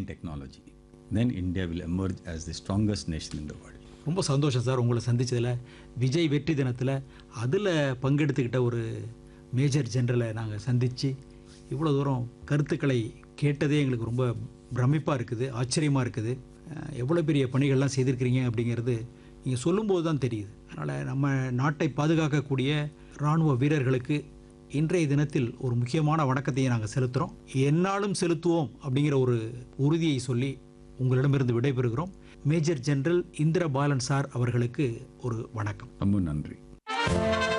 technology, then India will emerge as the strongest nation in the world. ரொம்ப சந்தோஷம் sir உங்களை சந்திச்சதில் விஜய் வெற்றி தினத்தில் அதில் பங்கெடுத்துக்கிட்ட ஒரு மேஜர் ஜெனரலை நாங்கள் சந்தித்து இவ்வளோ தூரம் கருத்துக்களை கேட்டதே எங்களுக்கு ரொம்ப பிரமிப்பாக இருக்குது ஆச்சரியமாக இருக்குது அஹ், எவ்வளோ பெரிய பணிகள்லாம் செய்திருக்கிறீங்க அப்படிங்கிறது நீங்கள் சொல்லும்போது தான் தெரியுது அதனால் நம்ம நாட்டை பாதுகாக்கக்கூடிய இராணுவ வீரர்களுக்கு இன்றைய தினத்தில் ஒரு முக்கியமான வணக்கத்தையும் நாங்கள் செலுத்துகிறோம் எந்நாளும் செலுத்துவோம் அப்படிங்கிற ஒரு உறுதியை சொல்லி உங்களிடமிருந்து விடைபெறுகிறோம் major general Indra Balan sir அவர்களுக்கு ஒரு வணக்கம் ரொம்ப நன்றி